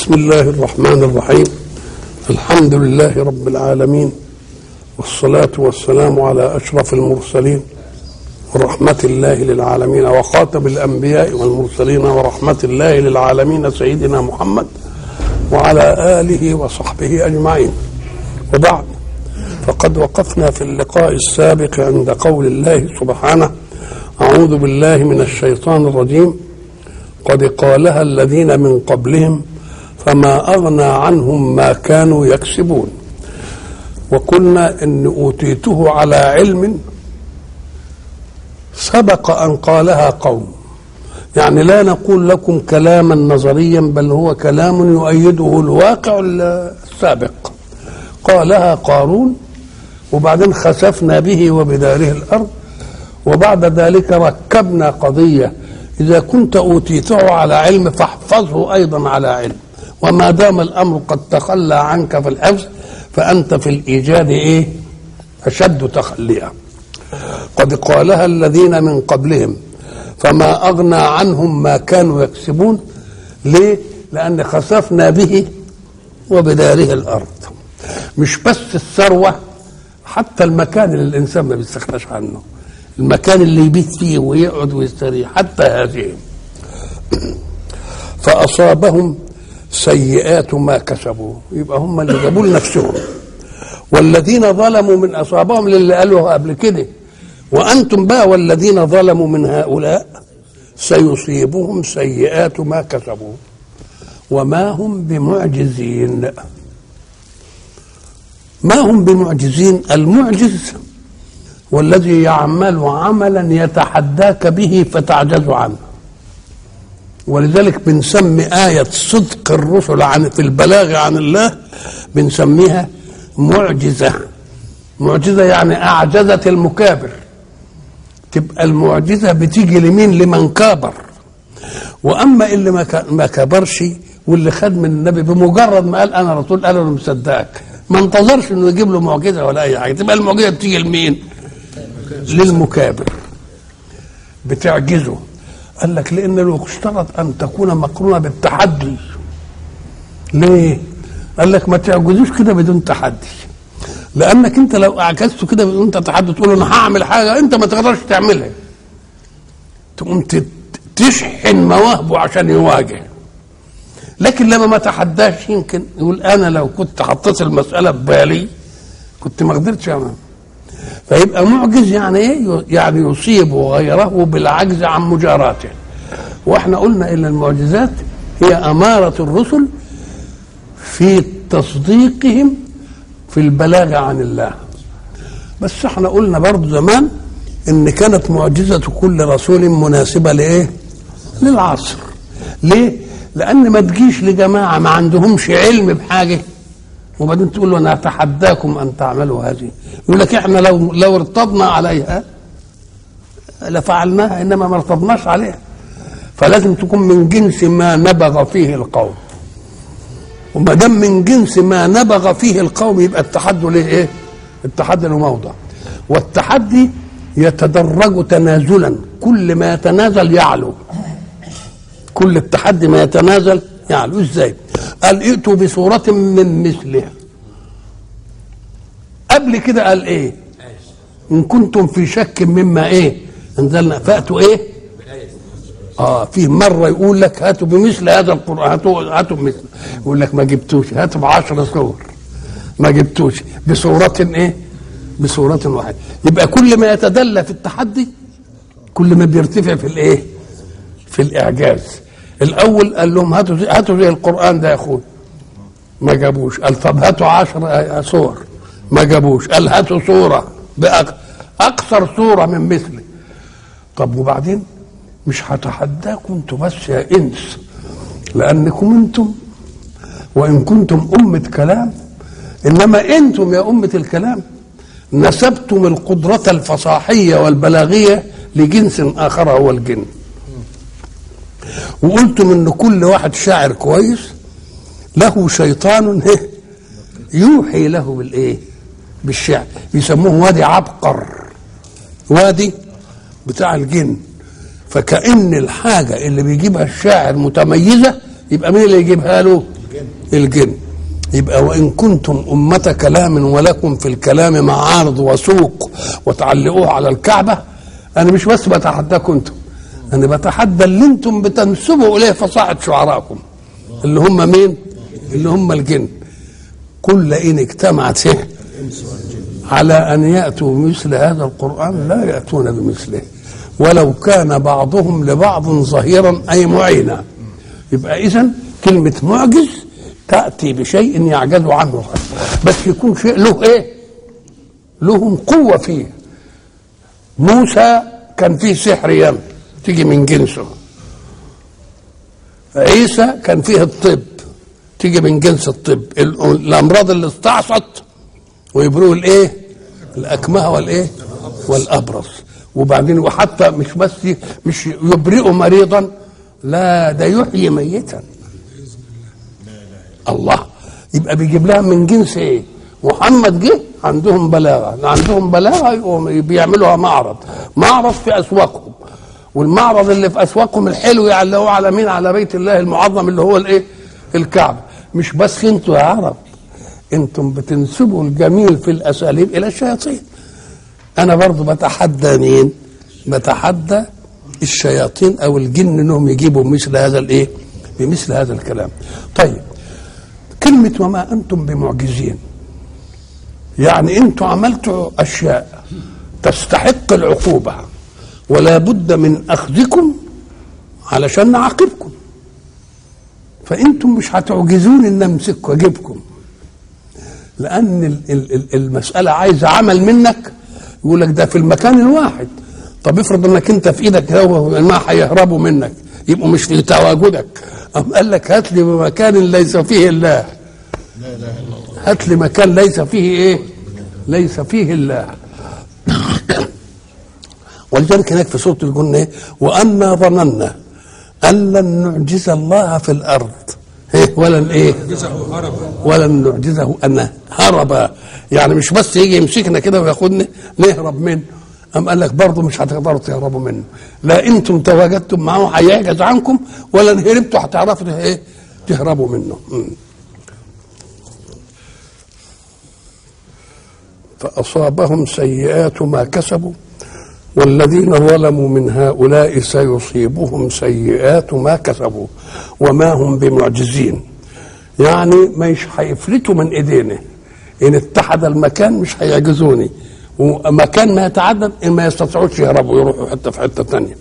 بسم الله الرحمن الرحيم الحمد لله رب العالمين والصلاة والسلام على أشرف المرسلين ورحمة الله للعالمين وخاتم الأنبياء والمرسلين ورحمة الله للعالمين سيدنا محمد وعلى آله وصحبه أجمعين وبعد فقد وقفنا في اللقاء السابق عند قول الله سبحانه أعوذ بالله من الشيطان الرجيم قد قالها الذين من قبلهم فما أغنى عنهم ما كانوا يكسبون وقلنا إن أوتيته على علم سبق أن قالها قوم يعني لا نقول لكم كلاما نظريا بل هو كلام يؤيده الواقع السابق قالها قارون وبعدين خسفنا به وبداره الأرض وبعد ذلك ركبنا قضية إذا كنت أوتيته على علم فاحفظه أيضا على علم وما دام الأمر قد تخلى عنك في الحفظ فأنت في الإيجاد إيه أشد تخليا قد قالها الذين من قبلهم فما أغنى عنهم ما كانوا يكسبون ليه لأن خسفنا به وبداره الأرض مش بس الثروة حتى المكان اللي الإنسان ما بيستغناش عنه المكان اللي يبيت فيه ويقعد ويستريح حتى هذه فأصابهم سيئات ما كسبوا يبقى هم اللي جابوا لنفسهم والذين ظلموا من أصابهم للي قالوا قبل كده وأنتم بقى والذين ظلموا من هؤلاء سيصيبهم سيئات ما كسبوا وما هم بمعجزين ما هم بمعجزين المعجز والذي يعمل عملا يتحداك به فتعجز عنه ولذلك بنسمي آية صدق الرسل عن في البلاغ عن الله بنسميها معجزة معجزة يعني أعجزت المكابر تبقى المعجزة بتيجي لمين لمن كابر وأما اللي ما كبرش واللي خد من النبي بمجرد ما قال أنا رسول قال أنا مصدقك ما انتظرش انه يجيب له معجزه ولا اي حاجه تبقى المعجزه بتيجي لمين؟ للمكابر بتعجزه قال لك لان لو اشترط ان تكون مقرونه بالتحدي ليه؟ قال لك ما تعجزوش كده بدون تحدي لانك انت لو اعجزته كده بدون تحدي تقول انا هعمل حاجه انت ما تقدرش تعملها تقوم تشحن مواهبه عشان يواجه لكن لما ما تحداش يمكن يقول انا لو كنت حطيت المساله ببالي كنت ما قدرتش اعمل فيبقى معجز يعني ايه؟ يعني يصيب غيره بالعجز عن مجاراته واحنا قلنا ان المعجزات هي اماره الرسل في تصديقهم في البلاغ عن الله بس احنا قلنا برضه زمان ان كانت معجزه كل رسول مناسبه لايه؟ للعصر ليه؟ لان ما تجيش لجماعه ما عندهمش علم بحاجه وبعدين تقول له انا اتحداكم ان تعملوا هذه يقول لك احنا لو لو ارتضنا عليها لفعلناها انما ما ارتضناش عليها فلازم تكون من جنس ما نبغ فيه القوم وما دام من جنس ما نبغ فيه القوم يبقى التحدي له ايه؟ التحدي له موضع والتحدي يتدرج تنازلا كل ما يتنازل يعلو كل التحدي ما يتنازل يعلو ازاي قال ائتوا بصورة من مثله قبل كده قال ايه ان كنتم في شك مما ايه انزلنا فاتوا ايه اه في مره يقول لك هاتوا بمثل هذا القران هاتوا هاتوا بمثل يقول لك ما جبتوش هاتوا بعشر صور ما جبتوش بصورة ايه بصورة واحدة يبقى كل ما يتدلى في التحدي كل ما بيرتفع في الايه في الاعجاز الاول قال لهم هاتوا زي هاتوا زي القران ده يا اخوي ما جابوش قال طب هاتوا عشر صور ما جابوش قال هاتوا صوره اكثر صوره من مثلي طب وبعدين مش هتحداكم انتوا بس يا انس لانكم انتم وان كنتم امه كلام انما انتم يا امه الكلام نسبتم القدره الفصاحيه والبلاغيه لجنس اخر هو الجن وقلتم ان كل واحد شاعر كويس له شيطان يوحي له بالايه بالشعر بيسموه وادي عبقر وادي بتاع الجن فكأن الحاجة اللي بيجيبها الشاعر متميزة يبقى مين اللي يجيبها له الجن يبقى وان كنتم امه كلام ولكم في الكلام معارض وسوق وتعلقوه على الكعبه انا مش بس بتحداكم انتم انا بتحدى اللي انتم بتنسبوا اليه فصاحه شعرائكم اللي هم مين اللي هم الجن كل ان اجتمعت إيه؟ على ان ياتوا بمثل هذا القران لا ياتون بمثله ولو كان بعضهم لبعض ظهيرا اي معينا يبقى اذا كلمه معجز تاتي بشيء يعجز عنه بس يكون شيء له ايه لهم قوه فيه موسى كان فيه سحر يم تيجي من جنسه عيسى كان فيه الطب تيجي من جنس الطب ال- الامراض اللي استعصت ويبرئوا الايه الاكمه والايه والابرص وبعدين وحتى مش بس مش يبرئوا مريضا لا ده يحيي ميتا الله يبقى بيجيب لها من جنس ايه محمد جه عندهم بلاغه عندهم بلاغه يقوم بيعملوها معرض معرض في اسواقهم والمعرض اللي في اسواقهم الحلو يعلقوه على مين على بيت الله المعظم اللي هو الايه الكعبه مش بس انتوا يا عرب انتم بتنسبوا الجميل في الاساليب الى الشياطين انا برضو بتحدى مين بتحدى الشياطين او الجن انهم يجيبوا مثل هذا الايه بمثل هذا الكلام طيب كلمة وما أنتم بمعجزين يعني أنتم عملتوا أشياء تستحق العقوبة ولا بد من أخذكم علشان نعاقبكم فأنتم مش هتعجزون إن أمسككم وأجيبكم لأن ال- ال- ال- المسألة عايزة عمل منك يقول لك ده في المكان الواحد طب افرض انك انت في ايدك هو ما هيهربوا منك يبقوا مش في تواجدك أم قال لك هات لي مكان ليس فيه الله هات لي مكان ليس فيه ايه ليس فيه الله ولذلك هناك في سوره الجن ايه وانا ظننا ان لن نعجز الله في الارض إيه ولن ايه ولن نعجزه ان هرب يعني مش بس يجي يمسكنا كده وياخدنا نهرب منه أم قال لك برضه مش هتقدروا تهربوا منه لا انتم تواجدتم معه هيعجز عنكم ولا ان هربتوا هتعرفوا ايه تهربوا منه م. فأصابهم سيئات ما كسبوا والذين ظلموا من هؤلاء سيصيبهم سيئات ما كسبوا وما هم بمعجزين يعني مش هيفلتوا من ايدينا ان اتحد المكان مش هيعجزوني ومكان ما يتعدد إن ما يستطيعوش يهربوا يروحوا حته في حته ثانيه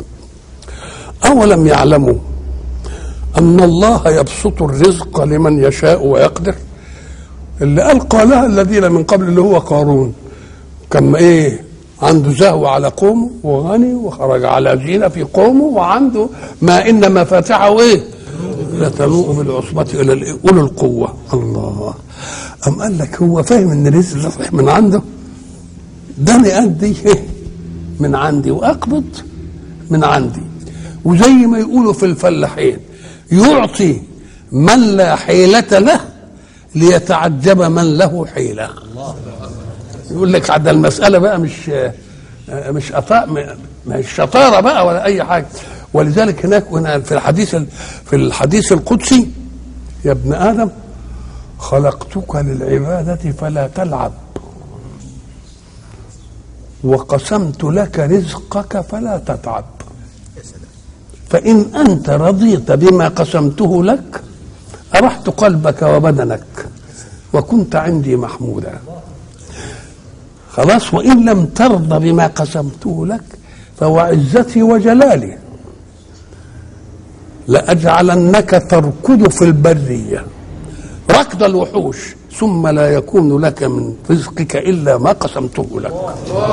اولم يعلموا ان الله يبسط الرزق لمن يشاء ويقدر اللي قال قالها الذين من قبل اللي هو قارون كان ايه عنده زهو على قومه وغني وخرج على زينه في قومه وعنده ما ان مفاتحه ايه لتنوء بالعصبة الى الإيه؟ اولي القوه الله أم قال لك هو فاهم ان الرزق ده صحيح من عنده ده انا ادي من عندي واقبض من عندي وزي ما يقولوا في الفلاحين يعطي من لا حيلة له ليتعجب من له حيلة يقول لك عدا المسألة بقى مش مش أطاء مش شطارة بقى ولا أي حاجة ولذلك هناك هنا في الحديث في الحديث القدسي يا ابن آدم خلقتك للعبادة فلا تلعب وقسمت لك رزقك فلا تتعب فإن أنت رضيت بما قسمته لك أرحت قلبك وبدنك وكنت عندي محمودا خلاص وإن لم ترضى بما قسمته لك فوعزتي وجلالي لأجعلنك تركض في البرية ركض الوحوش ثم لا يكون لك من رزقك إلا ما قسمته لك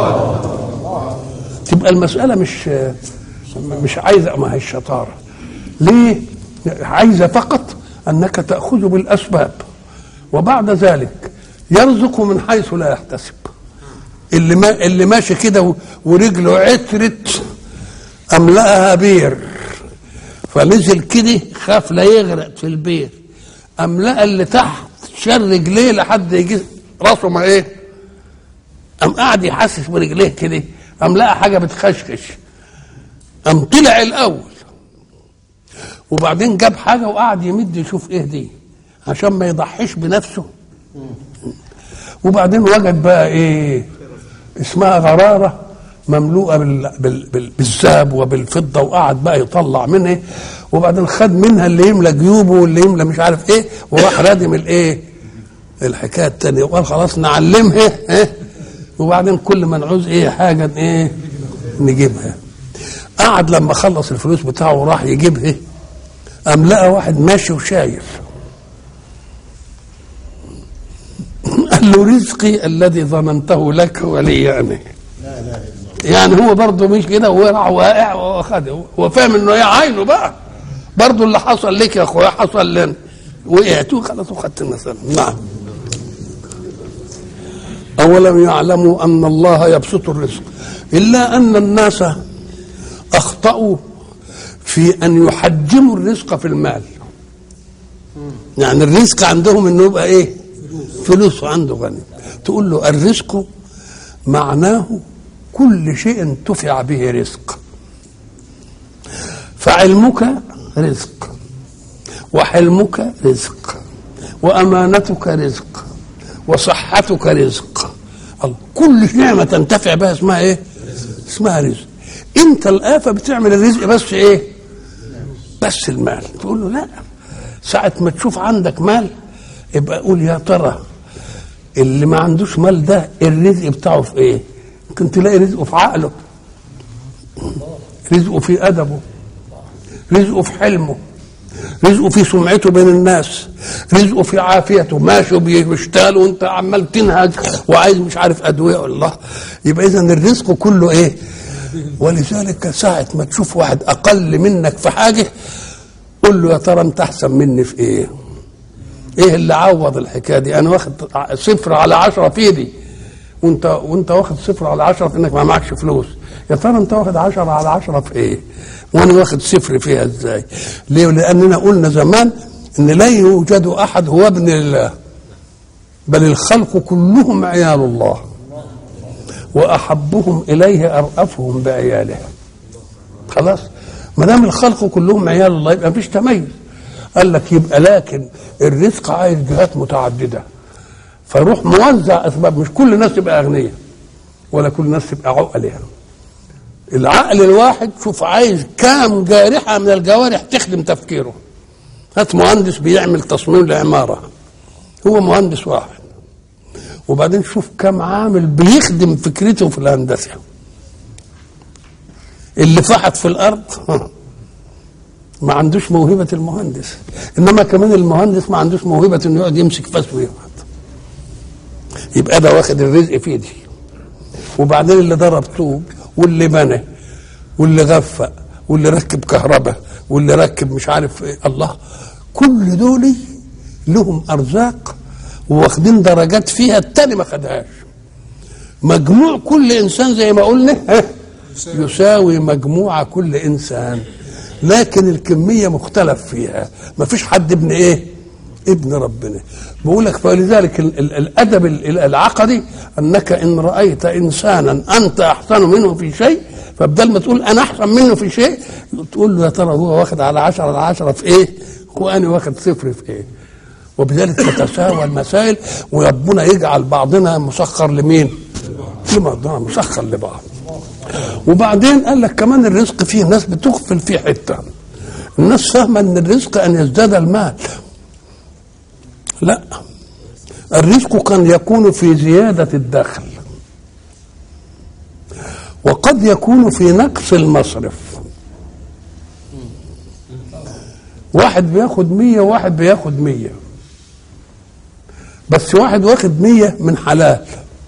تبقى المسألة مش مش عايزة ما هي الشطارة ليه عايزة فقط أنك تأخذ بالأسباب وبعد ذلك يرزق من حيث لا يحتسب اللي ما اللي ماشي كده ورجله عترت أملأها بير فنزل كده خاف لا يغرق في البير أملأ اللي تحت شال رجليه لحد يجي راسه ما ايه قام قاعد يحسس برجليه كده قام لقى حاجه بتخشخش قام طلع الاول وبعدين جاب حاجه وقعد يمد يشوف ايه دي عشان ما يضحيش بنفسه وبعدين وجد بقى ايه اسمها غراره مملوءه بال... بال... بال... بالذهب وبالفضه وقعد بقى يطلع منها وبعدين خد منها اللي يملى جيوبه واللي يملى مش عارف ايه وراح رادم الايه الحكايه الثانيه وقال خلاص نعلمها ايه وبعدين كل ما نعوز ايه حاجه ايه نجيبها قعد لما خلص الفلوس بتاعه وراح يجيبها قام لقى واحد ماشي وشايف قال له رزقي الذي ظننته لك ولي انا يعني هو برضه مش كده هو راح واقع واخده هو فاهم انه هي عينه بقى برضه اللي حصل لك يا اخويا حصل لنا وقعت وخلاص وخدت المثل نعم أولم يعلموا أن الله يبسط الرزق إلا أن الناس أخطأوا في أن يحجموا الرزق في المال يعني الرزق عندهم انه يبقى ايه فلوس عنده غني تقول له الرزق معناه كل شيء انتفع به رزق فعلمك رزق وحلمك رزق وامانتك رزق وصحتك رزق الله كل نعمه تنتفع بها اسمها ايه اسمها رزق انت الافه بتعمل الرزق بس ايه بس المال تقول له لا ساعة ما تشوف عندك مال يبقى قول يا ترى اللي ما عندوش مال ده الرزق بتاعه في ايه؟ ممكن تلاقي رزقه في عقله رزقه في ادبه رزقه في حلمه رزقه في سمعته بين الناس رزقه في عافيته ماشي بيشتغل وانت عمال تنهج وعايز مش عارف ادويه الله يبقى اذا الرزق كله ايه ولذلك ساعة ما تشوف واحد أقل منك في حاجة قول له يا ترى أنت أحسن مني في إيه؟ إيه اللي عوض الحكاية دي؟ أنا واخد صفر على عشرة في إيدي وأنت وأنت واخد صفر على عشرة في إنك ما معكش فلوس يا ترى أنت واخد عشرة على عشرة في إيه؟ وأنا واخد صفر فيها إزاي؟ ليه؟ لأننا قلنا زمان إن لا يوجد أحد هو ابن الله بل الخلق كلهم عيال الله واحبهم اليه ارأفهم بعياله خلاص ما دام الخلق كلهم عيال الله يبقى مفيش تميز قال لك يبقى لكن الرزق عايز جهات متعدده فروح موزع اسباب مش كل الناس تبقى اغنياء ولا كل الناس تبقى عقلاء العقل الواحد شوف عايز كام جارحه من الجوارح تخدم تفكيره هات مهندس بيعمل تصميم لعماره هو مهندس واحد وبعدين شوف كم عامل بيخدم فكرته في الهندسه اللي فحت في الارض ما عندوش موهبه المهندس انما كمان المهندس ما عندوش موهبه انه يقعد يمسك فاس ويقعد يبقى ده واخد الرزق في ايدي وبعدين اللي ضرب طوب واللي بنى واللي غفق واللي ركب كهرباء واللي ركب مش عارف ايه الله كل دول لهم ارزاق واخدين درجات فيها التاني ما خدهاش مجموع كل انسان زي ما قلنا يساوي مجموع كل انسان لكن الكميه مختلف فيها ما فيش حد ابن ايه ابن ربنا بقول لك فلذلك ال ال الادب العقدي انك ان رايت انسانا انت احسن منه في شيء فبدل ما تقول انا احسن منه في شيء تقول له يا ترى هو واخد على عشرة على عشرة في ايه وانا واخد صفر في ايه وبذلك تتساوى المسائل وربنا يجعل بعضنا مسخر لمين؟ لبعضنا مسخر لبعض وبعدين قال لك كمان الرزق فيه ناس بتغفل فيه حته الناس فاهمه ان الرزق ان يزداد المال لا الرزق كان يكون في زياده الدخل وقد يكون في نقص المصرف واحد بياخد مية وواحد بياخد مية بس واحد واخد مية من حلال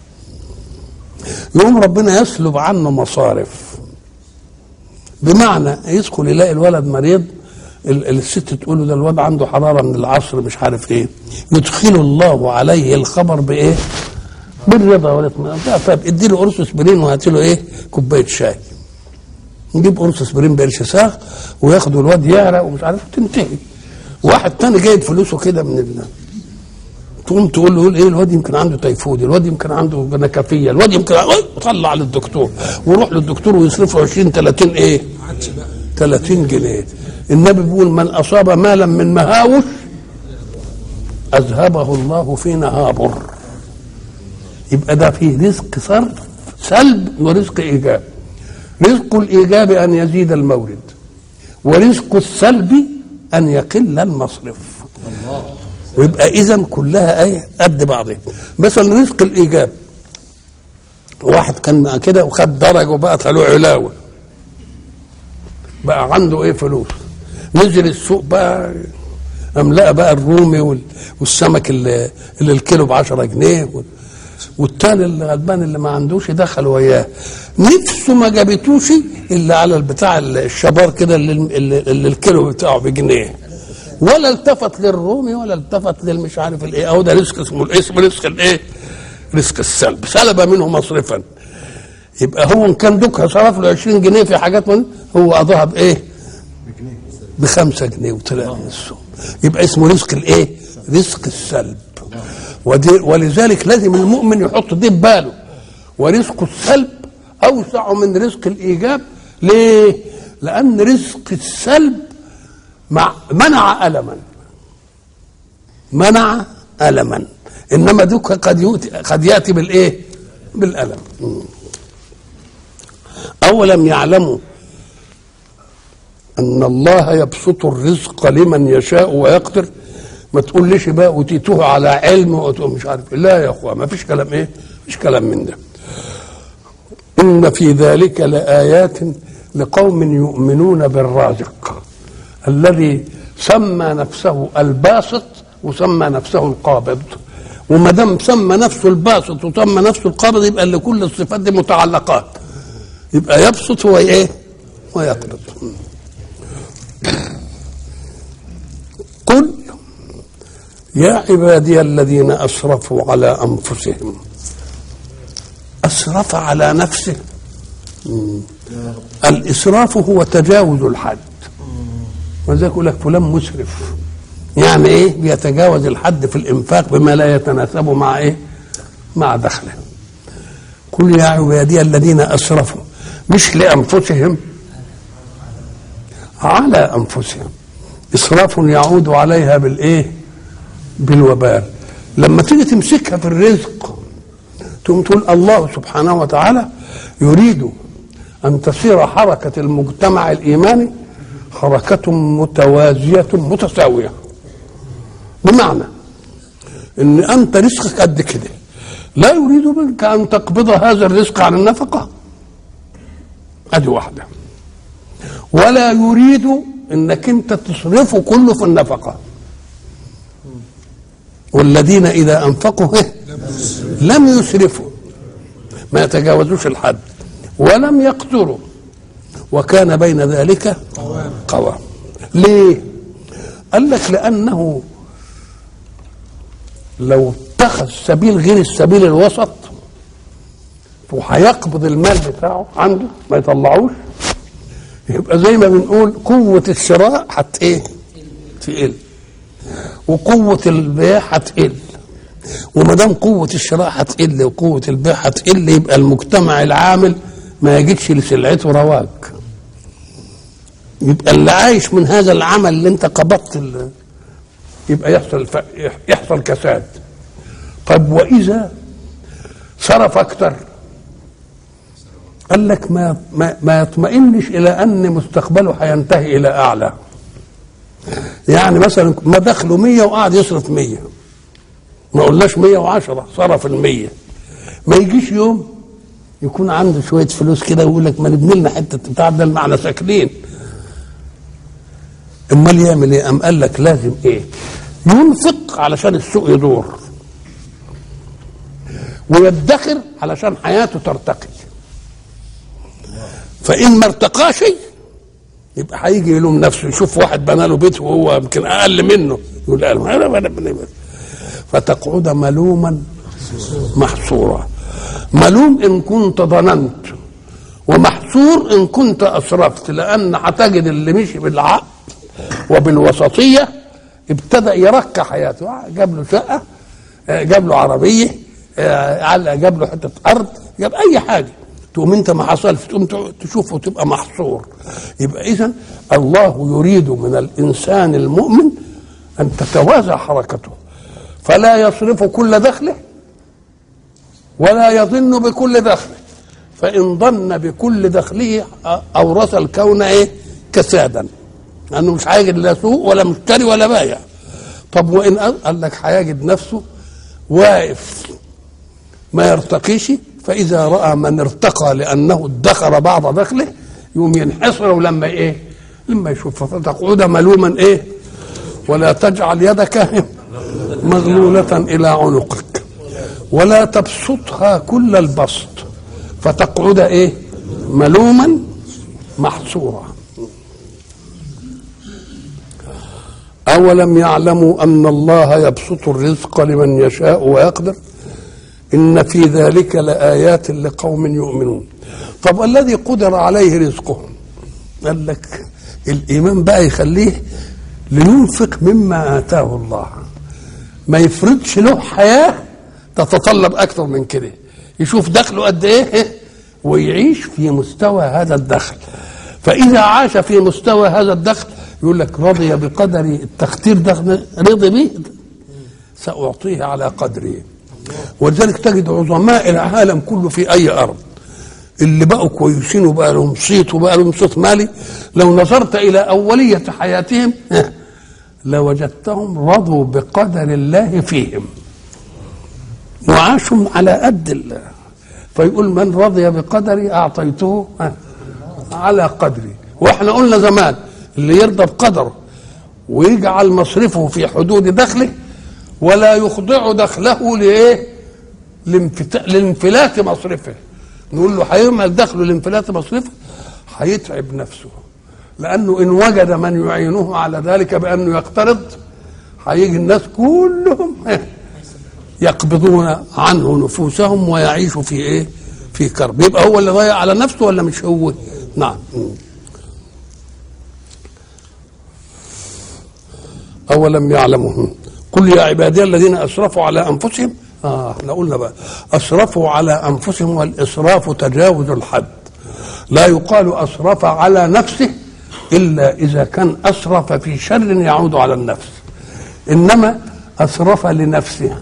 يقوم ربنا يسلب عنه مصارف بمعنى يدخل يلاقي الولد مريض الست تقول له ده الواد عنده حراره من العصر مش عارف ايه يدخل الله عليه الخبر بايه؟ بالرضا والاطمئنان طيب ادي له قرص اسبرين وهات له ايه؟ كوبايه شاي نجيب قرص اسبرين بقرش ساغ وياخدوا الواد يعرق ومش عارف تنتهي واحد تاني جايب فلوسه كده من ال... تقوم تقول له ايه الواد يمكن عنده تيفود الواد يمكن عنده نكفيه الواد يمكن طلع للدكتور ويروح للدكتور ويصرف له 20 30 ايه 30 جنيه النبي بيقول من اصاب مالا من مهاوش اذهبه الله في نهابر يبقى ده فيه رزق صرف سلب ورزق ايجاب رزق الايجاب ان يزيد المورد ورزق السلب ان يقل المصرف ويبقى اذا كلها ايه قد بعضها مثلا رزق الايجاب واحد كان مع كده وخد درجه وبقى له علاوه بقى عنده ايه فلوس نزل السوق بقى املأ بقى الرومي وال- والسمك اللي, اللي الكيلو ب 10 جنيه وال- والتاني الغلبان اللي ما عندوش دخل وياه نفسه ما جابتوش الا على البتاع الشبار كده اللي, اللي, اللي الكيلو بتاعه بجنيه ولا التفت للرومي ولا التفت للمش عارف الايه او ده رزق اسمه الاسم رزق الايه؟ رزق السلب سلب منه مصرفا يبقى هو ان كان دوكها صرف له 20 جنيه في حاجات من هو قضاها بايه؟ بخمسة جنيه وطلع من السوق يبقى اسمه رزق الايه؟ رزق السلب ودي ولذلك لازم المؤمن يحط دي في باله ورزق السلب اوسع من رزق الايجاب ليه؟ لان رزق السلب مع منع الما منع الما انما دوك قد يؤتي قد ياتي بالايه؟ بالالم مم. اولم يعلموا ان الله يبسط الرزق لمن يشاء ويقدر ما تقوليش بقى اوتيته على علم وأوتيته مش عارف إيه. لا يا اخوان ما فيش كلام ايه مفيش كلام من ده ان في ذلك لايات لقوم يؤمنون بالرازق الذي سمى نفسه الباسط وسمى نفسه القابض وما دام سمى نفسه الباسط وسمى نفسه القابض يبقى لكل الصفات دي متعلقات يبقى يبسط هو ايه ويقبض قل يا عبادي الذين اسرفوا على انفسهم اسرف على نفسه مم. الاسراف هو تجاوز الحد ولذلك يقول لك فلان مسرف يعني ايه بيتجاوز الحد في الانفاق بما لا يتناسب مع ايه مع دخله قل يا عبادي الذين اسرفوا مش لانفسهم على انفسهم اسراف يعود عليها بالايه بالوبال لما تيجي تمسكها في الرزق تقوم تقول الله سبحانه وتعالى يريد ان تصير حركه المجتمع الايماني حركه متوازيه متساويه بمعنى ان انت رزقك قد كده لا يريد منك ان تقبض هذا الرزق عن النفقه ادي واحده ولا يريد انك انت تصرفه كله في النفقه والذين اذا انفقوا إيه؟ لم يسرفوا ما يتجاوزوش الحد ولم يقتروا وكان بين ذلك قوام ليه قال لك لانه لو اتخذ سبيل غير السبيل الوسط وهيقبض المال بتاعه عنده ما يطلعوش يبقى زي ما بنقول قوة الشراء هت ايه؟ تقل وقوة البيع هتقل وما دام قوة الشراء هتقل وقوة البيع هتقل يبقى المجتمع العامل ما يجدش لسلعته رواج يبقى اللي عايش من هذا العمل اللي انت قبضت ال- يبقى يحصل ف... يحصل كساد طب واذا صرف اكتر قال لك ما ما, ما يطمئنش الى ان مستقبله هينتهي الى اعلى يعني مثلا ما دخله 100 وقعد يصرف 100 ما قلناش 110 صرف ال 100 ما يجيش يوم يكون عنده شويه فلوس كده ويقول لك ما نبني لنا حته بتاع ده معنا ساكنين امال يعمل ايه؟ قام قال لك لازم ايه؟ ينفق علشان السوق يدور ويدخر علشان حياته ترتقي فان ما ارتقاش يبقى هيجي يلوم نفسه يشوف واحد بنى له بيت وهو يمكن اقل منه يقول انا انا انا بني بيت فتقعد ملوما محصورا ملوم ان كنت ظننت ومحصور ان كنت اسرفت لان هتجد اللي مشي بالعقل وبالوسطيه ابتدى يرقى حياته جاب له شقه آه، جاب له عربيه آه، علق جاب له حته ارض جاب اي حاجه تقوم انت ما حصلش تقوم تشوفه وتبقى محصور يبقى اذا الله يريد من الانسان المؤمن ان تتوازى حركته فلا يصرف كل دخله ولا يظن بكل دخله فإن ظن بكل دخله أورث الكون إيه كسادا لأنه مش هيجد لا سوق ولا مشتري ولا بايع طب وإن قال لك هيجد نفسه واقف ما يرتقيش فإذا رأى من ارتقى لأنه ادخر بعض دخله يوم ينحصر لما إيه لما يشوف فتقعد ملوما إيه ولا تجعل يدك مغلولة إلى عنقك ولا تبسطها كل البسط فتقعد ايه ملوما محصورا اولم يعلموا ان الله يبسط الرزق لمن يشاء ويقدر ان في ذلك لايات لقوم يؤمنون طب الذي قدر عليه رزقه قال لك الايمان بقى يخليه لينفق مما اتاه الله ما يفرضش له حياه تتطلب اكثر من كده يشوف دخله قد ايه ويعيش في مستوى هذا الدخل فاذا عاش في مستوى هذا الدخل يقول لك رضي بقدر التختير ده رضي به ساعطيه على قدره ولذلك تجد عظماء العالم كله في اي ارض اللي بقوا كويسين وبقى لهم صيت وبقى لهم صوت مالي لو نظرت الى اوليه حياتهم لوجدتهم رضوا بقدر الله فيهم وعاشوا على قد الله فيقول من رضي بقدري اعطيته على قدري واحنا قلنا زمان اللي يرضى بقدره ويجعل مصرفه في حدود دخله ولا يخضع دخله لايه؟ لانفلات مصرفه نقول له هيعمل دخله لانفلات مصرفه هيتعب نفسه لانه ان وجد من يعينه على ذلك بانه يقترض هيجي الناس كلهم يقبضون عنه نفوسهم ويعيشوا في ايه؟ في كرب يبقى هو اللي ضيع على نفسه ولا مش هو؟ نعم أولم يعلموا قل يا عبادي الذين أسرفوا على أنفسهم آه احنا قلنا بقى أسرفوا على أنفسهم والإسراف تجاوز الحد لا يقال أسرف على نفسه إلا إذا كان أسرف في شر يعود على النفس إنما أسرف لنفسه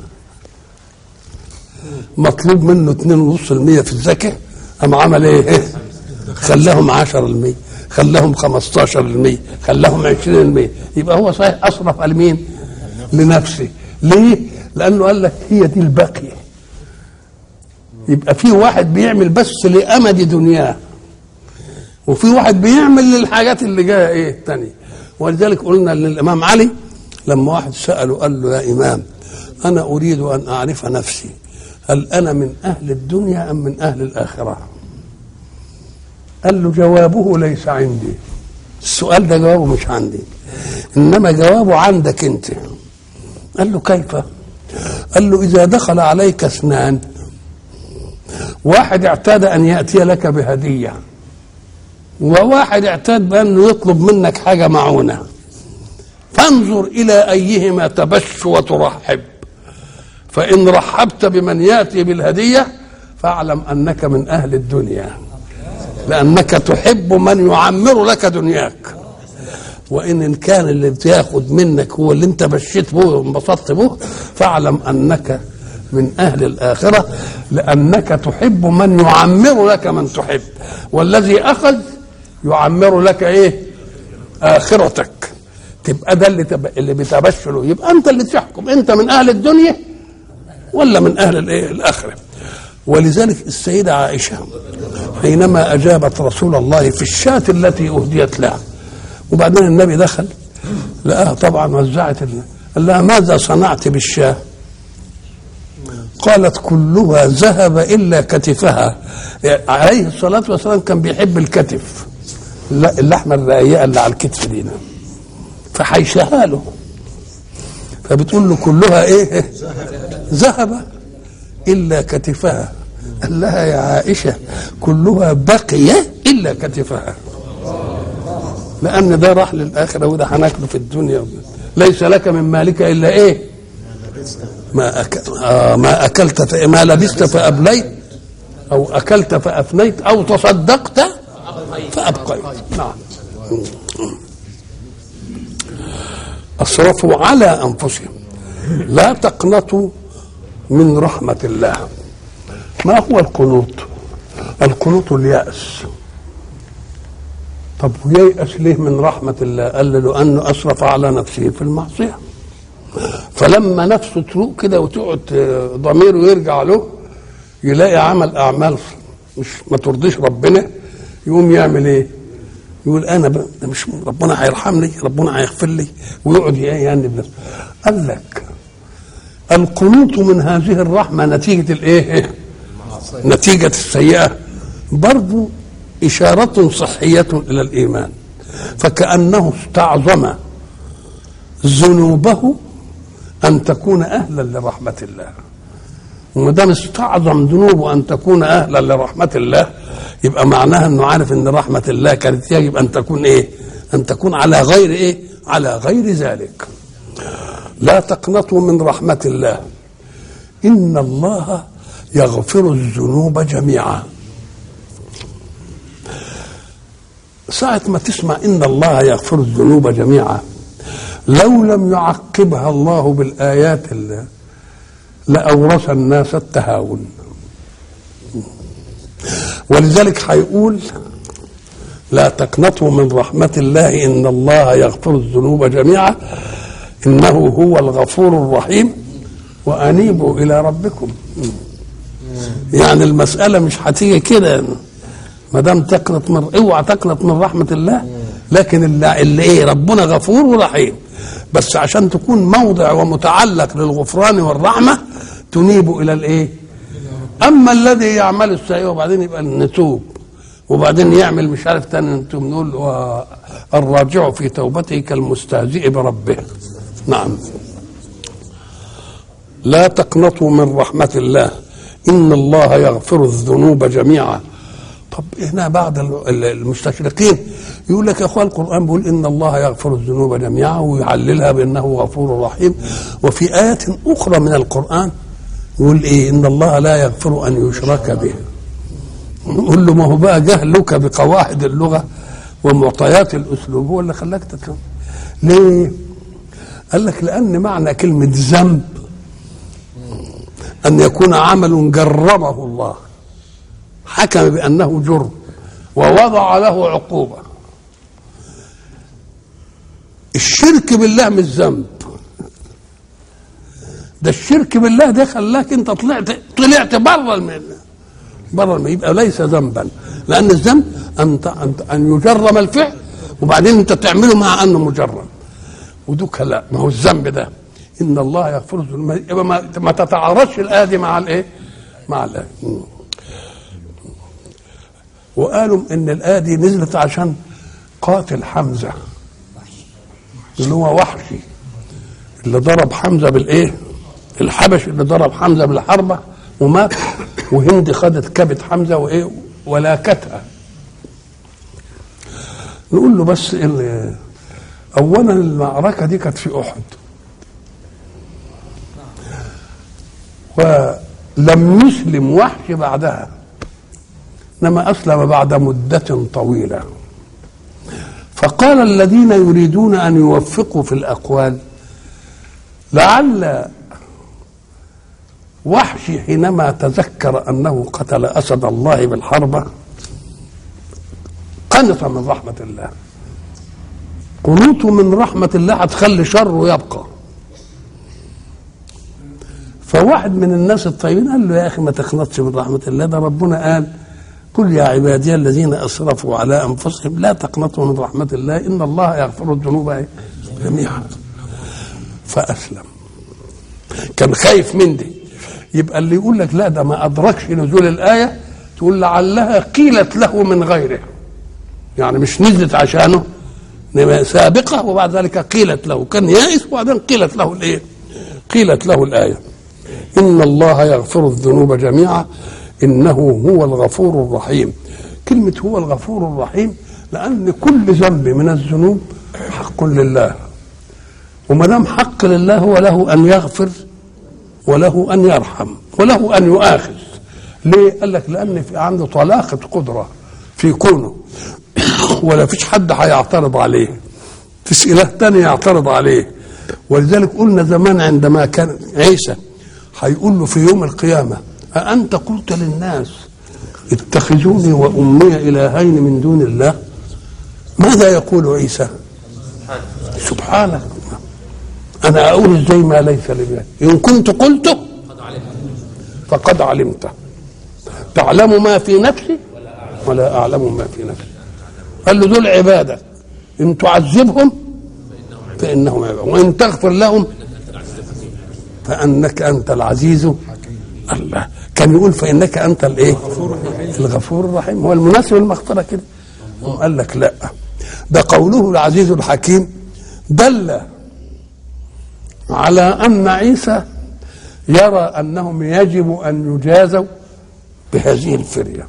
مطلوب منه 2.5% في الزكاة أم عمل إيه؟ خلاهم 10% خلاهم 15% خلاهم 20% يبقى هو صحيح أسرف على مين؟ لنفسه ليه؟ لأنه قال لك هي دي الباقية يبقى في واحد بيعمل بس لأمد دنياه وفي واحد بيعمل للحاجات اللي جايه ايه الثانيه ولذلك قلنا للامام علي لما واحد ساله قال له يا امام انا اريد ان اعرف نفسي هل انا من اهل الدنيا ام من اهل الاخره قال له جوابه ليس عندي السؤال ده جوابه مش عندي انما جوابه عندك انت قال له كيف قال له اذا دخل عليك اثنان واحد اعتاد ان ياتي لك بهديه وواحد اعتاد بانه يطلب منك حاجه معونه فانظر الى ايهما تبش وترحب فان رحبت بمن ياتي بالهديه فاعلم انك من اهل الدنيا لانك تحب من يعمر لك دنياك وان كان اللي بتاخد منك هو اللي انت بشيت به وانبسطت به فاعلم انك من اهل الاخره لانك تحب من يعمر لك من تحب والذي اخذ يعمر لك ايه اخرتك تبقى ده اللي تب... اللي بتبشره يبقى انت اللي تحكم انت من اهل الدنيا ولا من اهل الايه الاخره ولذلك السيده عائشه حينما اجابت رسول الله في الشاة التي اهديت لها وبعدين النبي دخل لقاها طبعا وزعت ال... قال لها ماذا صنعت بالشاة قالت كلها ذهب الا كتفها عليه الصلاه والسلام كان بيحب الكتف اللحمه الرقيقه اللي على الكتف دي فحيشها له فبتقول له كلها ايه ذهب الا كتفها قال لها يا عائشه كلها بقي الا كتفها لان ده راح للاخره وده هناكله في الدنيا ليس لك من مالك الا ايه ما أكل آه ما اكلت ما لبست فابليت او اكلت فافنيت او تصدقت فابقيت نعم اسرفوا على انفسهم لا تقنطوا من رحمة الله ما هو القنوط القنوط اليأس طب ييأس ليه من رحمة الله قال له لأنه أسرف على نفسه في المعصية فلما نفسه تروق كده وتقعد ضميره يرجع له يلاقي عمل أعمال مش ما ترضيش ربنا يقوم يعمل ايه؟ يقول انا ده مش ربنا هيرحمني ربنا هيغفر لي ويقعد يعني بنفسه قال لك القنوط من هذه الرحمه نتيجه الايه؟ نتيجه السيئه برضو اشاره صحيه الى الايمان فكانه استعظم ذنوبه ان تكون اهلا لرحمه الله وما دام استعظم ذنوبه ان تكون اهلا لرحمه الله يبقى معناها انه عارف ان رحمه الله كانت يجب ان تكون ايه؟ ان تكون على غير ايه؟ على غير ذلك. لا تقنطوا من رحمه الله ان الله يغفر الذنوب جميعا. ساعة ما تسمع إن الله يغفر الذنوب جميعا لو لم يعقبها الله بالآيات اللي لأورث الناس التهاون ولذلك هيقول لا تقنطوا من رحمة الله إن الله يغفر الذنوب جميعا إنه هو الغفور الرحيم وأنيبوا إلى ربكم يعني المسألة مش هتيجي كده ما دام تقنط من اوعى تقنط من رحمة الله لكن اللي, اللي ايه ربنا غفور ورحيم بس عشان تكون موضع ومتعلق للغفران والرحمة تنيب إلى الايه اما الذي يعمل السيئه وبعدين يبقى نتوب وبعدين يعمل مش عارف تاني انتم نقول الراجع في توبته كالمستهزئ بربه نعم لا تقنطوا من رحمة الله إن الله يغفر الذنوب جميعا طب هنا بعض المستشرقين يقول لك يا اخوان القرآن بيقول إن الله يغفر الذنوب جميعا ويعللها بأنه غفور رحيم وفي آيات أخرى من القرآن يقول ايه ان الله لا يغفر ان يشرك به نقول له ما هو بقى جهلك بقواعد اللغه ومعطيات الاسلوب هو اللي خلاك تتكلم ليه قال لك لان معنى كلمه ذنب ان يكون عمل جرمه الله حكم بانه جرم ووضع له عقوبه الشرك بالله مش ذنب ده الشرك بالله ده خلاك انت طلعت طلعت بره المله بره المله يبقى ليس ذنبا لان الذنب ان ان يجرم الفعل وبعدين انت تعمله مع انه مجرم ودوك لا ما هو الذنب ده ان الله يغفر الذنوب يبقى ما, ما تتعارضش الايه دي مع الايه؟ مع الايه وقالوا ان الايه دي نزلت عشان قاتل حمزه اللي هو وحشي اللي ضرب حمزه بالايه؟ الحبش اللي ضرب حمزه بالحربه ومات وهند خدت كبد حمزه وايه ولاكتها نقول له بس اولا المعركه دي كانت في احد ولم يسلم وحش بعدها انما اسلم بعد مده طويله فقال الذين يريدون ان يوفقوا في الاقوال لعل وحشي حينما تذكر انه قتل اسد الله بالحربه قنط من رحمه الله قنوطه من رحمه الله هتخلي شره يبقى فواحد من الناس الطيبين قال له يا اخي ما تقنطش من رحمه الله ده ربنا قال قل يا عبادي الذين اسرفوا على انفسهم لا تقنطوا من رحمه الله ان الله يغفر الذنوب جميعا فاسلم كان خايف من دي يبقى اللي يقول لك لا ده ما ادركش نزول الايه تقول لعلها قيلت له من غيره يعني مش نزلت عشانه انما سابقه وبعد ذلك قيلت له كان يائس وبعدين قيلت له الايه؟ قيلت له الايه ان الله يغفر الذنوب جميعا انه هو الغفور الرحيم كلمه هو الغفور الرحيم لان كل ذنب من الذنوب حق لله وما دام حق لله هو له ان يغفر وله ان يرحم وله ان يؤاخذ ليه؟ قال لك لان في عنده طلاقه قدره في كونه ولا فيش حد هيعترض عليه فيش اله تاني يعترض عليه ولذلك قلنا زمان عندما كان عيسى هيقول له في يوم القيامة أأنت قلت للناس اتخذوني وأمي إلهين من دون الله ماذا يقول عيسى سبحانك أنا أقول إزاي ما ليس لي به إن كنت قلته فقد علمته تعلم ما في نفسي ولا أعلم ما في نفسي قال له دول عبادك إن تعذبهم فإنهم عبادك وإن تغفر لهم فانك انت العزيز الله كان يقول فانك انت الايه الغفور الرحيم هو المناسب المغفره كده قال لك لا ده قوله العزيز الحكيم دل على ان عيسى يرى انهم يجب ان يجازوا بهذه الفريه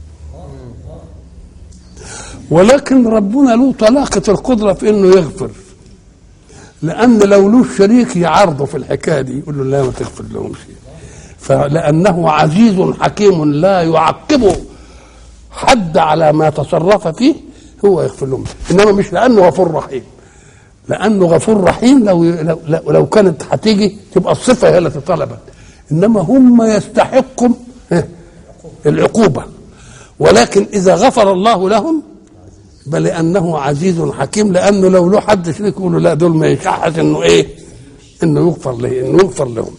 ولكن ربنا له طلاقه القدره في انه يغفر لان لو له شريك يعارضه في الحكايه دي يقول له لا ما تغفر لهم شيء فلانه عزيز حكيم لا يعقبه حد على ما تصرف فيه هو يغفر لهم انما مش لانه غفور رحيم لانه غفور رحيم لو لو, لو كانت هتيجي تبقى الصفه هي التي طلبت انما هم يستحقوا العقوبه ولكن اذا غفر الله لهم بل لانه عزيز حكيم لانه لو له حد شريك يقول له لا دول ما يشحش انه ايه؟ انه يغفر له انه يغفر لهم.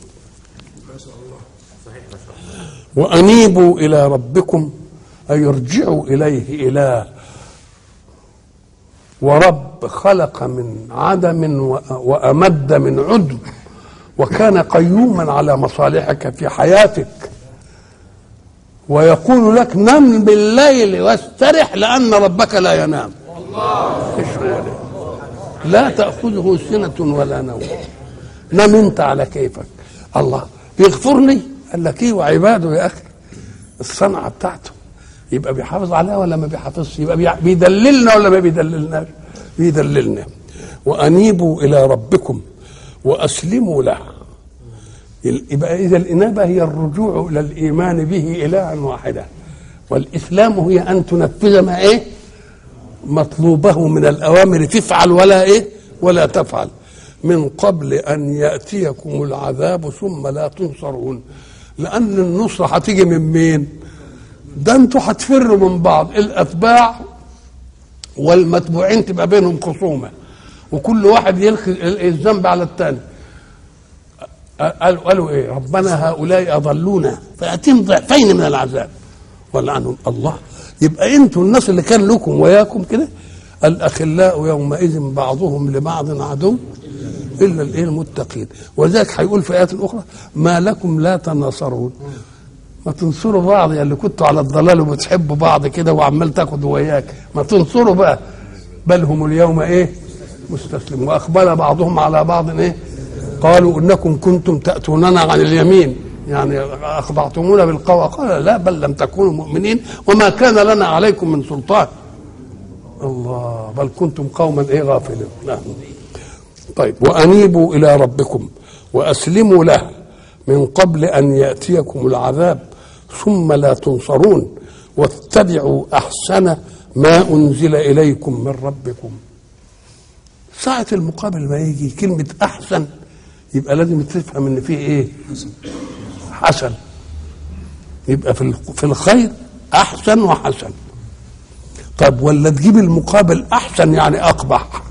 وانيبوا الى ربكم اي ارجعوا اليه اله ورب خلق من عدم وامد من عدم وكان قيوما على مصالحك في حياتك ويقول لك نم بالليل واسترح لأن ربك لا ينام الله لا تأخذه سنة ولا نوم نم انت على كيفك الله بيغفرني قال لك ايه وعباده يا اخي الصنعه بتاعته يبقى بيحافظ عليها ولا ما بيحافظش يبقى بيدللنا ولا ما بيدللناش بيدللنا وانيبوا الى ربكم واسلموا له يبقى اذا الانابه هي الرجوع الى الايمان به الها واحدا والاسلام هي ان تنفذ ما ايه مطلوبه من الاوامر تفعل ولا ايه ولا تفعل من قبل ان ياتيكم العذاب ثم لا تنصرون لان النصره هتيجي من مين ده انتوا هتفروا من بعض الاتباع والمتبوعين تبقى بينهم خصومه وكل واحد يلقي الذنب على الثاني قالوا قالوا ايه ربنا هؤلاء اضلونا فاتهم ضعفين من العذاب ولا عنهم الله يبقى انتوا الناس اللي كان لكم وياكم كده الاخلاء يومئذ بعضهم لبعض عدو الا الايه المتقين ولذلك هيقول في ايات اخرى ما لكم لا تناصرون ما تنصروا بعض يا اللي كنتوا على الضلال وبتحبوا بعض كده وعمال تاخدوا وياك ما تنصروا بقى بل هم اليوم ايه مستسلم واقبل بعضهم على بعض ايه قالوا انكم كنتم تاتوننا عن اليمين يعني اخضعتمونا بالقوى قال لا بل لم تكونوا مؤمنين وما كان لنا عليكم من سلطان الله بل كنتم قوما ايه غافلين نعم طيب وانيبوا الى ربكم واسلموا له من قبل ان ياتيكم العذاب ثم لا تنصرون واتبعوا احسن ما انزل اليكم من ربكم ساعة المقابل ما يجي كلمة أحسن يبقى لازم تفهم إن فيه إيه؟ حسن يبقى في في الخير أحسن وحسن طب ولا تجيب المقابل أحسن يعني أقبح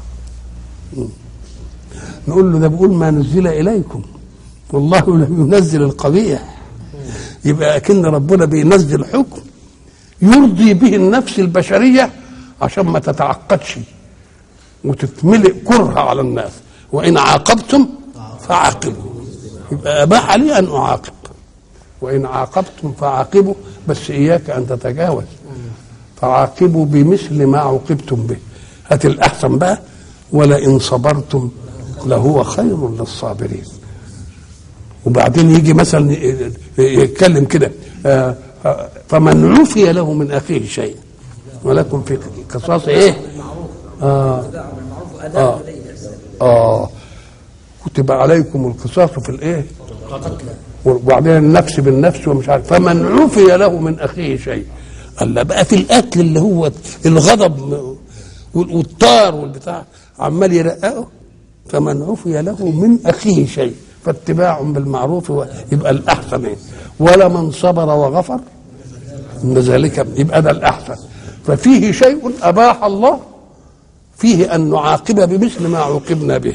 نقول له ده بيقول ما نزل إليكم والله لم ينزل القبيح يبقى أكن ربنا بينزل حكم يرضي به النفس البشرية عشان ما تتعقدش وتتملئ كره على الناس وإن عاقبتم فعاقبوا يبقى أباح لي أن أعاقب وإن عاقبتم فعاقبوا بس إياك أن تتجاوز فعاقبوا بمثل ما عوقبتم به هات الأحسن بقى ولئن صبرتم لهو خير للصابرين وبعدين يجي مثلا يتكلم كده فمن عفي له من اخيه شيء ولكم في قصاص ايه؟ آه آه آه كتب عليكم القصاص في الايه؟ وبعدين النفس بالنفس ومش عارف فمن عفي له من اخيه شيء الا بقى في القتل اللي هو الغضب والطار والبتاع عمال يرققه فمن عفي له من اخيه شيء فاتباع بالمعروف و- يبقى الاحسن إيه؟ ولمن صبر وغفر ان ذلك يبقى ده الاحسن ففيه شيء اباح الله فيه ان نعاقب بمثل ما عوقبنا به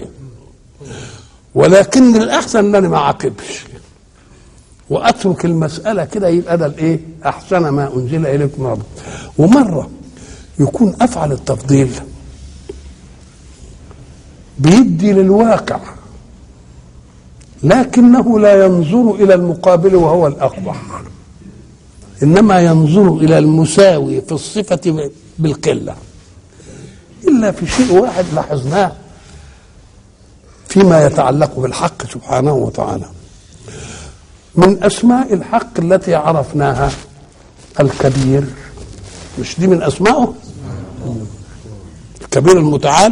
ولكن الاحسن ان انا ما اعاقبش واترك المساله كده يبقى ده الايه احسن ما انزل اليكم من ربكم ومره يكون افعل التفضيل بيدي للواقع لكنه لا ينظر الى المقابل وهو الاقبح انما ينظر الى المساوي في الصفه بالقله الا في شيء واحد لاحظناه فيما يتعلق بالحق سبحانه وتعالى من اسماء الحق التي عرفناها الكبير مش دي من اسمائه الكبير المتعال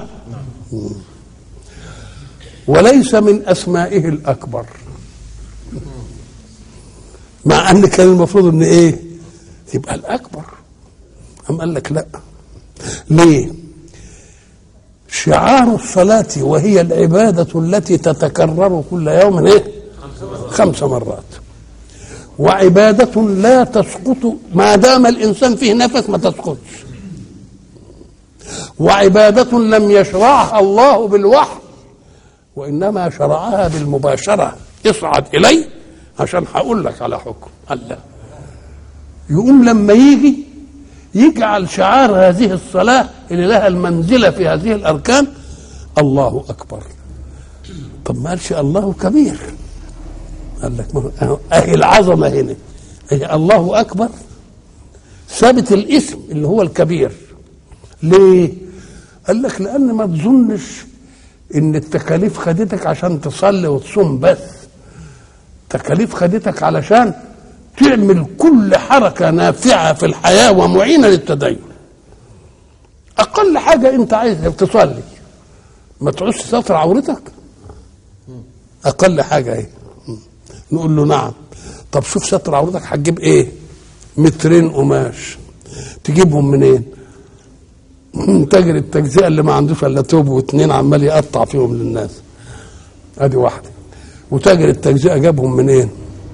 وليس من اسمائه الاكبر مع ان كان المفروض ان ايه يبقى الاكبر أم قال لك لا ليه شعار الصلاة وهي العبادة التي تتكرر كل يوم ايه خمس مرات وعبادة لا تسقط ما دام الإنسان فيه نفس ما تسقطش وعبادة لم يشرعها الله بالوحي وإنما شرعها بالمباشرة اصعد إلي عشان هقول لك على حكم الله يقوم لما يجي يجعل شعار هذه الصلاة اللي لها المنزلة في هذه الأركان الله أكبر طب ما قالش الله كبير قال لك ما هو- أهي العظمة هنا أهي الله أكبر ثابت الاسم اللي هو الكبير ليه؟ قال لك لأن ما تظنش إن التكاليف خدتك عشان تصلي وتصوم بس تكاليف خدتك علشان تعمل كل حركة نافعة في الحياة ومعينة للتدين أقل حاجة أنت عايز تصلي ما تعوزش ستر عورتك أقل حاجة إيه نقول له نعم طب شوف ستر عورتك هتجيب إيه مترين قماش تجيبهم منين تاجر التجزئة اللي ما عندوش إلا توب واتنين عمال يقطع فيهم للناس ادي واحده وتاجر التجزئه جابهم منين؟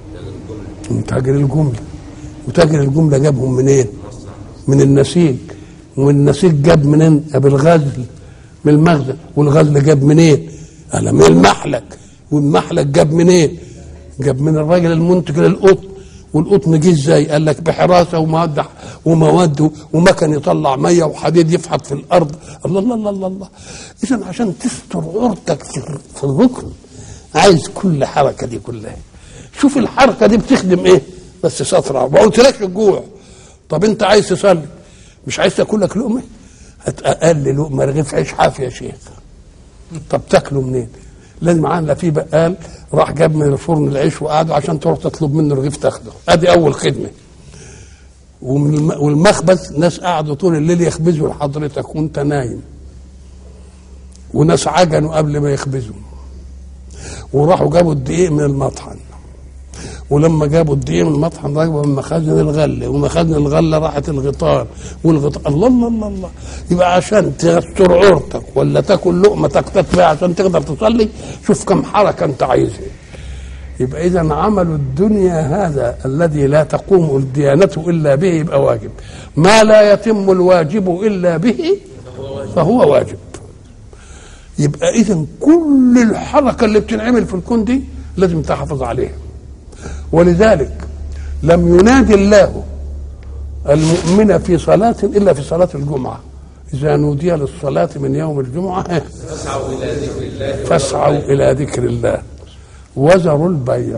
من تاجر الجمله وتاجر الجمله جابهم منين؟ من النسيج ومن النسيج جاب منين؟ جاب الغزل من المخزن والغزل جاب منين؟ قال من المحلك والمحلك جاب منين؟ جاب من الراجل المنتج للقطن والقطن جه ازاي؟ قال لك بحراسه ومواد ومواد ومكن يطلع ميه وحديد يفحط في الارض الله الله الله الله, الله. اذا عشان تستر عورتك في في الركن عايز كل حركه دي كلها شوف الحركه دي بتخدم ايه؟ بس ستر ما قلتلكش الجوع طب انت عايز تصلي مش عايز تاكل لك لقمه؟ هات اقل لقمه رغيف عيش حافي يا شيخ طب تاكله منين؟ لازم عندنا في بقال راح جاب من الفرن العيش وقعد عشان تروح تطلب منه رغيف تاخده ادي اول خدمه ومن الم- والمخبز ناس قعدوا طول الليل يخبزوا لحضرتك وانت نايم وناس عجنوا قبل ما يخبزوا وراحوا جابوا الدقيق من المطحن ولما جابوا الدقيق من المطحن راحوا من مخازن الغله ومخازن الغله راحت الغيطان والغيطان الله الله الله الله يبقى عشان تستر عورتك ولا تاكل لقمه تقتات بيها عشان تقدر تصلي شوف كم حركه انت عايزها يبقى اذا عمل الدنيا هذا الذي لا تقوم الديانه الا به يبقى واجب ما لا يتم الواجب الا به فهو واجب يبقى اذا كل الحركه اللي بتنعمل في الكون دي لازم تحافظ عليها ولذلك لم ينادي الله المؤمن في صلاة إلا في صلاة الجمعة إذا نودي للصلاة من يوم الجمعة فاسعوا إلى ذكر الله وذروا البيع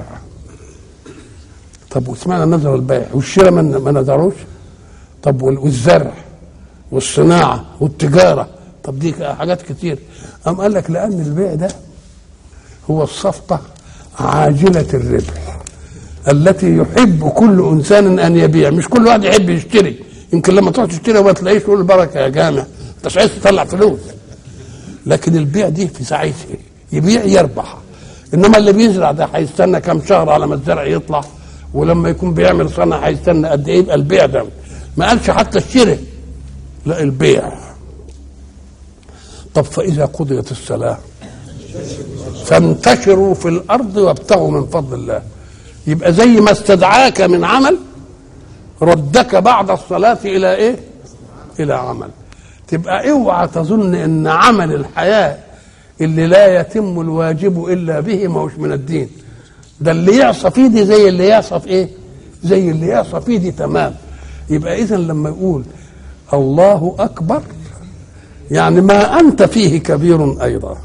طب وسمعنا نذر البيع والشراء ما ما نذروش طب وال- والزرع والصناعة والتجارة طب دي حاجات كتير قام قال لك لأن البيع ده هو الصفقة عاجلة الربح التي يحب كل انسان ان يبيع مش كل واحد يحب يشتري يمكن لما تروح تشتري وما تلاقيش تقول البركه يا جامع انت مش عايز تطلع فلوس لكن البيع دي في ساعتها يبيع يربح انما اللي بيزرع ده هيستنى كام شهر على ما الزرع يطلع ولما يكون بيعمل صنع هيستنى قد ايه يبقى البيع ده ما قالش حتى الشراء لا البيع طب فاذا قضيت الصلاه فانتشروا في الارض وابتغوا من فضل الله يبقى زي ما استدعاك من عمل ردك بعد الصلاة إلى إيه؟ إلى عمل تبقى اوعى تظن ان عمل الحياه اللي لا يتم الواجب الا به ما هوش من الدين ده اللي يعصى فيه دي زي اللي يعصى في ايه زي اللي يعصى فيه دي تمام يبقى اذا لما يقول الله اكبر يعني ما انت فيه كبير ايضا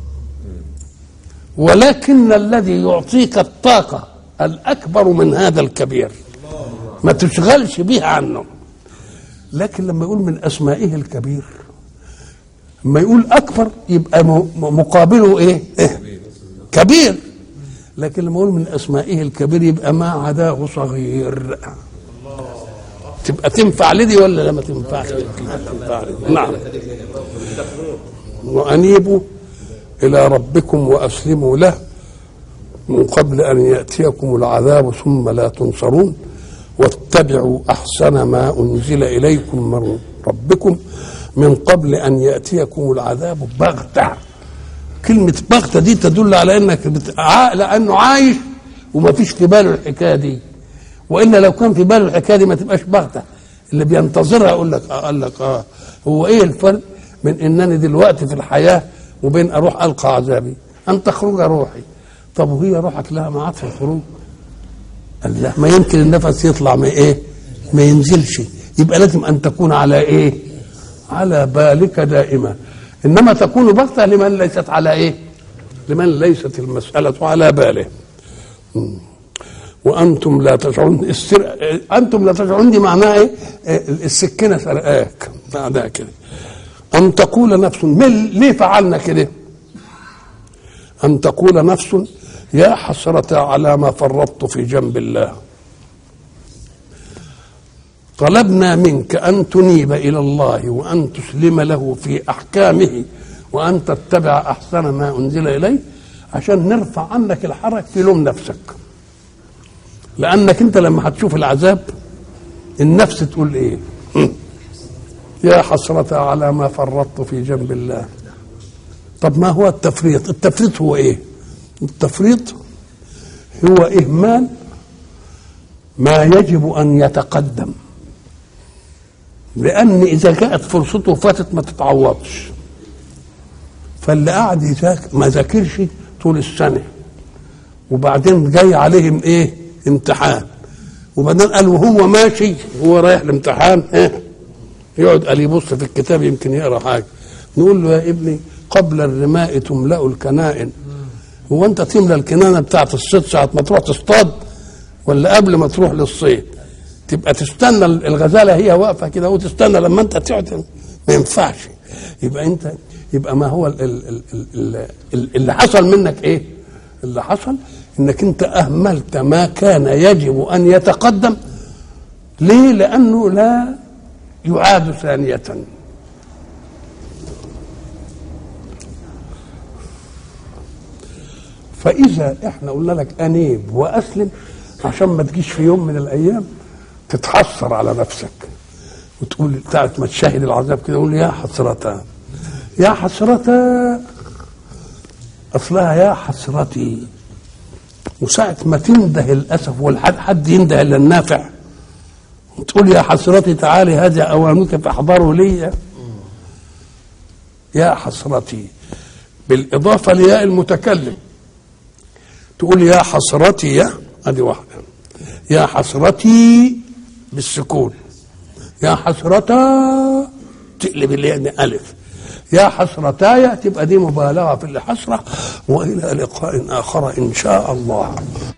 ولكن الذي يعطيك الطاقه الاكبر من هذا الكبير ما تشغلش به عنه لكن لما يقول من اسمائه الكبير لما يقول اكبر يبقى مقابله ايه, إيه؟ كبير لكن لما يقول من اسمائه الكبير يبقى ما عداه صغير تبقى تنفع لدي ولا لا ما تنفعش تنفع لدي. نعم وانيبوا الى ربكم واسلموا له من قبل ان ياتيكم العذاب ثم لا تنصرون واتبعوا احسن ما انزل اليكم من ربكم من قبل ان ياتيكم العذاب بغته كلمه بغته دي تدل على انك بت... لانه عايش وما فيش في باله الحكايه دي والا لو كان في باله الحكايه دي ما تبقاش بغته اللي بينتظرها يقول لك آه قال لك اه هو ايه الفرق من انني دلوقتي في الحياه وبين اروح القى عذابي ان تخرج روحي طب وهي روحك لها معاد في الخروج قال لا ما يمكن النفس يطلع ما ايه ما ينزلش يبقى لازم ان تكون على ايه على بالك دائما انما تكون بغتة لمن ليست على ايه لمن ليست المسألة على باله وانتم لا تشعرون السر... انتم لا تشعرون دي معناها ايه السكينه سرقاك بعدها كده ان تقول نفس من ليه فعلنا كده ان تقول نفس يا حسرة على ما فرطت في جنب الله طلبنا منك أن تنيب إلى الله وأن تسلم له في أحكامه وأن تتبع أحسن ما أنزل إليه عشان نرفع عنك الحرج في لوم نفسك لأنك أنت لما هتشوف العذاب النفس تقول إيه يا حسرة على ما فرطت في جنب الله طب ما هو التفريط التفريط هو إيه التفريط هو إهمال ما يجب أن يتقدم لأن إذا جاءت فرصته فاتت ما تتعوضش فاللي قاعد يذاكر ما ذاكرش طول السنة وبعدين جاي عليهم إيه امتحان وبعدين قال وهو ماشي هو رايح الامتحان إيه يقعد قال يبص في الكتاب يمكن يقرا حاجه نقول له يا ابني قبل الرماء تملأ الكنائن هو انت تملى الكنانه بتاعت الصيد ساعه ما تروح تصطاد ولا قبل ما تروح للصيد تبقى تستنى الغزاله هي واقفه كده وتستنى لما انت تقعد ما ينفعش يبقى انت يبقى ما هو ال ال ال ال اللي حصل منك ايه؟ اللي حصل انك انت اهملت ما كان يجب ان يتقدم ليه؟ لانه لا يعاد ثانيه فاذا احنا قلنا لك انيب واسلم عشان ما تجيش في يوم من الايام تتحسر على نفسك وتقول بتاعت ما تشاهد العذاب كده قول يا حسرتا يا حسرتا اصلها يا حسرتي وساعة ما تنده الأسف والحد حد ينده إلا النافع تقول يا حسرتي تعالي هذه أوامرك فاحضروا لي يا حسرتي بالإضافة لياء المتكلم تقول يا حسرتي يا ادي واحده يا حسرتي بالسكون يا حسرتا تقلب الياء الف يا حسرتاي تبقى دي مبالغه في الحسره والى لقاء اخر ان شاء الله